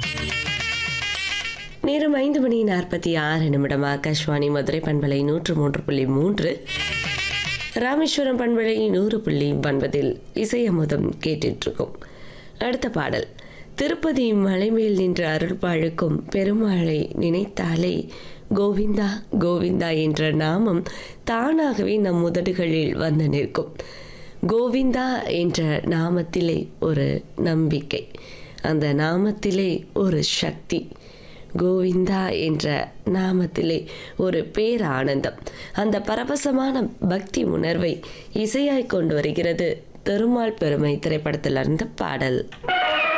நேரம் ஐந்து மணி நாற்பத்தி ஆறு நிமிடம் ஆகாஷ்வாணி மதுரை பண்பலை நூற்று மூன்று புள்ளி மூன்று ராமேஸ்வரம் பண்பலை நூறு புள்ளி ஒன்பதில் இசையமுதம் கேட்டுட்ருக்கோம் அடுத்த பாடல் திருப்பதி மலைமேல் நின்று அருள் பாழுக்கும் பெருமாளை நினைத்தாலே கோவிந்தா கோவிந்தா என்ற நாமம் தானாகவே நம் உதடுகளில் வந்து நிற்கும் கோவிந்தா என்ற நாமத்திலே ஒரு நம்பிக்கை அந்த நாமத்திலே ஒரு சக்தி கோவிந்தா என்ற நாமத்திலே ஒரு பேரானந்தம் அந்த பரவசமான பக்தி உணர்வை இசையாய் கொண்டு வருகிறது திருமால் பெருமை திரைப்படத்திலிருந்த பாடல்